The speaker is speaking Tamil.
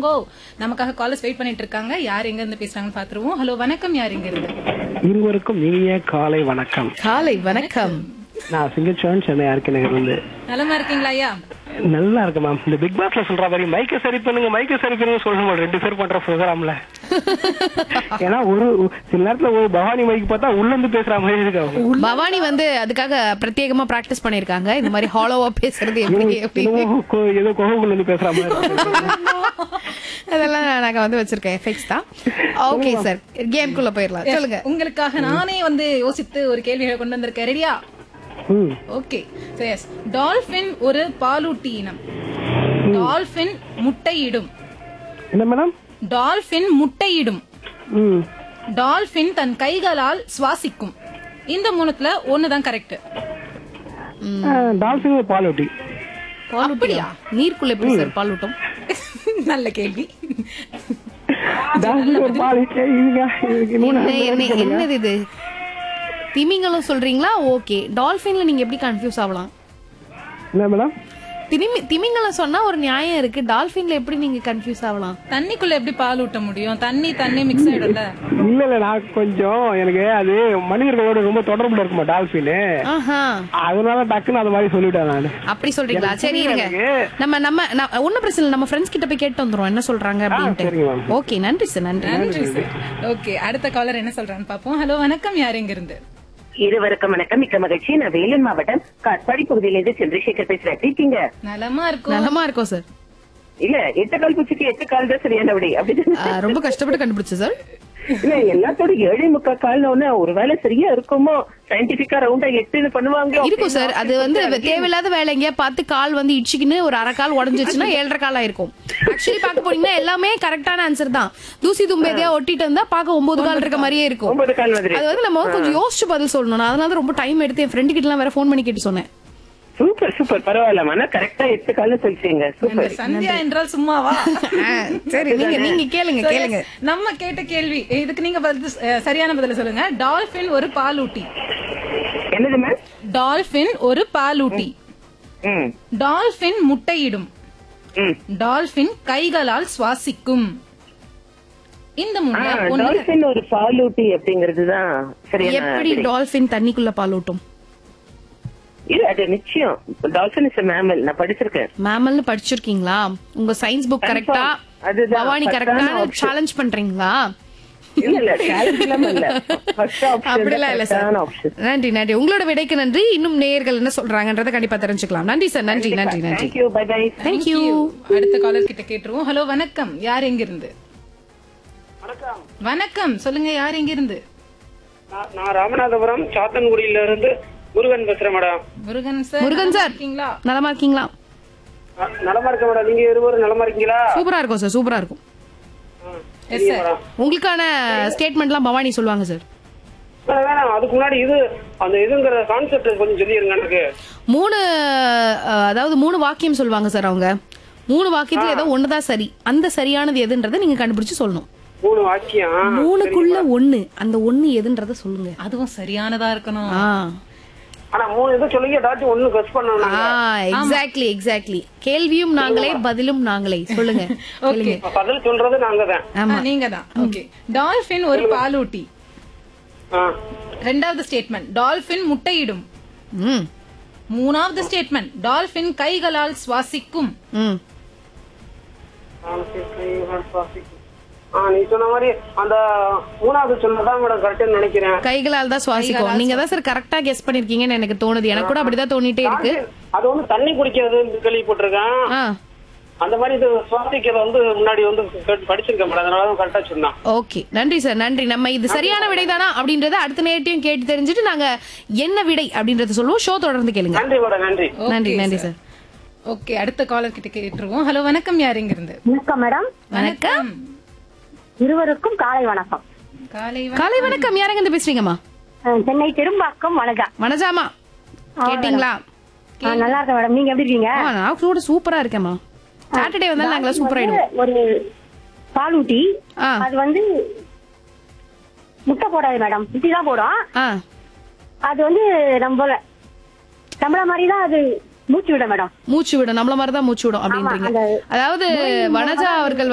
ரெயின்போ நமக்காக காலர்ஸ் வெயிட் பண்ணிட்டு இருக்காங்க யார் எங்க இருந்து பேசுறாங்கன்னு பாத்துருவோம் ஹலோ வணக்கம் யார் எங்க இருந்து இருவருக்கும் இனிய காலை வணக்கம் காலை வணக்கம் நான் சிங்கச்சோன் சென்னை ஆர்கே நகர் இருந்து நலமா இருக்கீங்களா ஐயா நல்லா இருக்கு மேம் இந்த பிக் பாஸ்ல சொல்ற மாதிரி மைக்க சரி பண்ணுங்க மைக்க சரி பண்ணுங்க சொல்லணும் ரெண்டு பேர் பண்ற ப்ரோக்ராம்ல ஏன்னா ஒரு சில நேரத்துல ஒரு பவானி மைக் பார்த்தா உள்ள இருந்து பேசுற மாதிரி இருக்கு அவங்க பவானி வந்து அதுக்காக பிரத்யேகமா பிராக்டிஸ் பண்ணிருக்காங்க இந்த மாதிரி ஹாலோவா பேசுறது எப்படி எப்படி என்னமோ கொ- ஏதோ கோகுல இருந்து பேசுற மாதிரி இருக்கு. அதெல்லாம் நாங்க வந்து வச்சிருக்கேன் எஃபெக்ட்ஸ் தான் ஓகே சார் கேம்குள்ள போயிடலாம் சொல்லுங்க உங்களுக்காக நானே வந்து யோசித்து ஒரு கேள்விகளை கொண்டு வந்திருக்கேன் ரெடியா ம். ஓகே எஸ் டால்பின் ஒரு பாலூட்டி இனம் டால்பின் முட்டையிடும் என்ன மேடம் டால்பின் முட்டையிடும் ம் டால்பின் தன் கைகளால் சுவாசிக்கும் இந்த மூணுத்துல ஒண்ணுதான் கரெக்ட் டால்பின் ஒரு பாலூட்டி பாலூட்டியா நீருக்குள்ள எப்படி சார் பாலூட்டும் நல்ல கேள்வி டால்பின் ஒரு பாலூட்டி இதுங்க இதுக்கு இன்னும் என்ன என்ன என்னது இது திமிங்கலம் சொல்றீங்களா ஓகே டால்பின்ல நீங்க எப்படி கன்ஃபியூஸ் ஆகலாம் என்ன மேடம் திமி திமிங்கலம் சொன்னா ஒரு நியாயம் இருக்கு டால்பின்ல எப்படி நீங்க கன்ஃபியூஸ் ஆகலாம் தண்ணிக்குள்ள எப்படி பால் ஊட்ட முடியும் தண்ணி தண்ணி மிக்ஸ் ஆயிடும்ல இல்ல இல்ல நான் கொஞ்சம் எனக்கு அது மனிதர்களோட ரொம்ப தொடர்புல இருக்குமா டால்பின் ஆஹா அதனால டக்குன்னு அது மாதிரி சொல்லிட்டேன் நானு அப்படி சொல்றீங்களா எனக்கு சரி இருங்க புரியல நம்ம நம்ம நான் ஒண்ணும் பிரச்சனை இல்லை நம்ம ஃப்ரெண்ட்ஸ் கிட்ட போய் கேட்டு வந்துரும் என்ன சொல்றாங்க சரிங்க அப்படின்ட்டு மேம். ஓகே நன்றி சார் நன்றி நன்றி சார் ஓகே அடுத்த காலர் என்ன சொல்றான்னு பாப்போம் ஹலோ வணக்கம் யார் எங்க இருந்து இருவருக்கும் வணக்கம் மிக்க மகிழ்ச்சி நான் வேலூர் மாவட்டம் காட்பாடி பகுதியிலிருந்து சந்திரசேகர் பேசுறேன் எப்படி இருக்கீங்க நலமா இருக்கும் நலமா இருக்கோம் சார் இல்ல எட்டு கால் பூச்சிக்கு எட்டு கால் தான் சரியானபடி அப்படி ஆ, ரொம்ப கஷ்டப்பட்டு கண்டுபிடிச்சு சார் இல்ல எல்லாத்தோட ஏழை முக்கா கால்னு ஒண்ணு ஒருவேளை சரியா இருக்குமோ சயின்டிபிக்கா ரவுண்டா எட்டுன்னு பண்ணுவாங்க இருக்கும் சார் அது வந்து தேவையில்லாத வேலை எங்கேயா பார்த்து கால் வந்து இடிச்சுக்கின்னு ஒரு அரை கால் உடஞ்சிச்சுன்னா ஏழரை கால் ஆயிருக்கும் ஆக்சுவலி பார்க்க போனீங்கன்னா எல்லாமே கரெக்டான ஆன்சர் தான் தூசி தும்பு எதையா ஒட்டிட்டு இருந்தா பார்க்க ஒன்பது கால் இருக்க மாதிரியே இருக்கும் ஒன்பது கால் மாதிரி அது வந்து நம்ம கொஞ்சம் யோசிச்சு பதில் சொல்லணும் நான் அதனால தான் ரொம்ப டைம் எடுத்து என் ஃப்ரெண்டு கிட்ட எல்லாம் வேற ஃபோன் பண்ணி கேட்டு சொன்னேன் சூப்பர் சூப்பர் பரவாயில்ல ஆனா கரெக்டா எட்டு கால்னு சொல்லிட்டீங்க சூப்பர் சந்தியா என்றால் சும்மாவா ஆ, சரி நீங்க நீங்க கேளுங்க So, கேளுங்க yes, நம்ம கேட்ட கேள்வி இதுக்கு நீங்க பதில் அஹ், சரியான பதில சொல்லுங்க டால்பின் ஒரு பாலூட்டி என்னது மேம் டால்பின் ஒரு பாலூட்டி ம் டால்பின் முட்டையிடும் ம் டால்பின் கைகளால் சுவாசிக்கும் இந்த மூணுல ஒண்ணு டால்பின் ஒரு பாலூட்டி அப்படிங்கறதுதான் சரியான எப்படி டால்பின் தண்ணிக்குள்ள பாலூட்டும் இல்ல அது நிச்சயம் டால்பின் இஸ் மேமல் நான் படிச்சிருக்கேன் மேமல்னு படிச்சிருக்கீங்களா உங்க சயின்ஸ் புக் கரெக்டா அதுதான் பவானி correct கரெக்டா ஆன option. சேலஞ்ச் பண்றீங்களா இல்ல இல்ல challenge இல்லாம இல்ல ஃபர்ஸ்ட் ஆப்ஷன் அப்படிலாம் இல்ல சார் ஆப்ஷன் நன்றி நன்றி உங்களோட விடைக்கு நன்றி இன்னும் நேயர்கள் என்ன சொல்றாங்கன்றத கண்டிப்பா தெரிஞ்சுக்கலாம் நன்றி சார் நன்றி நன்றி நன்றி thank you bye bye thank you அடுத்த காலர் கிட்ட கேட்டுருவோம் ஹலோ வணக்கம் யார் எங்க இருந்து வணக்கம் சொல்லுங்க யார் எங்க இருந்து நான் நான் ராமநாதபுரம் சாத்தன்குடியில இருந்து முருகன் பேசுறேன் madam Murugan sir Murugan sir இருக்கீங்களா நலமா இருக்கீங்களா ந- நலமா இருக்க மேடம் நீங்க இருவரும் நலமா இருக்கீங்களா சூப்பரா இருக்கும் சார் சூப்பரா இருக்கும் எஸ் சார் உங்களுக்கான ஸ்டேட்மெண்ட்லாம் பவானி சொல்லுவாங்க சார் வேணாம், வேணாம் அதுக்கு முன்னாடி இது அந்த இதுங்கிற கான்செப்ட் கொஞ்சம் சொல்லிருங்க எனக்கு மூணு அஹ், அதாவது மூணு வாக்கியம் சொல்லுவாங்க சார் அவங்க மூணு வாக்கியத்துல ஏதோ ஒண்ணுதான் சரி அந்த சரியானது எதுன்றதை நீங்க கண்டுபிடிச்சு சொல்லணும் மூணு வாக்கியம் மூணுக்குள்ள ஒண்ணு அந்த ஒண்ணு எதுன்றத சொல்லுங்க அதுவும் சரியானதா இருக்கணும் ஆ ஆனா மூணு இது சொல்லுங்க ஏதாச்சும் ஒண்ணு கஸ் பண்ணணும் ஆ எக்ஸாக்ட்லி எக்ஸாக்ட்லி கேள்வியும் நாங்களே பதிலும் நாங்களே சொல்லுங்க கேளுங்க பதில் சொல்றது நாங்க தான் ஆமா நீங்க தான் ஓகே டால்பின் ஒரு பாலூட்டி ஆ. ரெண்டாவது ஸ்டேட்மெண்ட் டால்பின் முட்டையிடும் ம் மூணாவது ஸ்டேட்மெண்ட் டால்பின் கைகளால் சுவாசிக்கும் ம் ஆ, நீ சொன்ன மாதிரி அந்த மூணாவது சொன்னதான் மேடம் கரெக்டா நினைக்கிறேன் கைகளால் தான் சுவாசிக்கும் நீங்க தான் சார் கரெக்டா கெஸ் பண்ணிருக்கீங்கன்னு எனக்கு தோணுது எனக்கு கூட அப்படிதான் தோணிட்டே இருக்கு அது வந்து தண்ணி குடிக்கிறது கேள்விப்பட்டிருக்கேன் ஆ அந்த மாதிரி இது சுவாசிக்கிறது வந்து முன்னாடி வந்து கேட்டு படிச்சிருக்கேன் மேடம் அதனால கரெக்டா சொன்னான் ஓகே நன்றி சார் நன்றி நம்ம இது சரியான விடை தானா அப்படின்றத அடுத்த நேரத்தையும் கேட்டு தெரிஞ்சுட்டு நாங்க என்ன விடை அப்படின்றத சொல்லுவோம் ஷோ தொடர்ந்து கேளுங்க நன்றி மேடம் நன்றி நன்றி நன்றி சார் ஓகே அடுத்த காலர் கிட்ட கேட்டுருவோம் ஹலோ வணக்கம் யார் எங்க இருந்து வணக்கம் மேடம் வணக்கம் இருவருக்கும் காலை வணக்கம் காலை காலை வணக்கம் யாருங்க இருந்து பேசுறீங்கம்மா அஹ் சென்னை திரும்பாக்கம் வணக்கம் வனஜாமா கேட்டீங்களா அஹ் நல்லா இருக்கேன் மேடம் நீங்க எப்படி இருக்கீங்க ஆ, நான் கூட சூப்பரா இருக்கேன்மா சாட்டர்டே வந்தாலும் நாங்களா சூப்பர் ஆயிடுவோம் ஒரு பாலூட்டி ஆ அது வந்து முட்டை போடாது மேடம் குட்டி தான் போடும் ஆ அது வந்து நம்ம நம்மள மாதிரி தான் அது மூச்சு விடும் மேடம் மூச்சு விடும் நம்மள மாதிரி தான் மூச்சு விடும் அப்படின்றீங்க அந்த அதாவது வனஜா அவர்கள்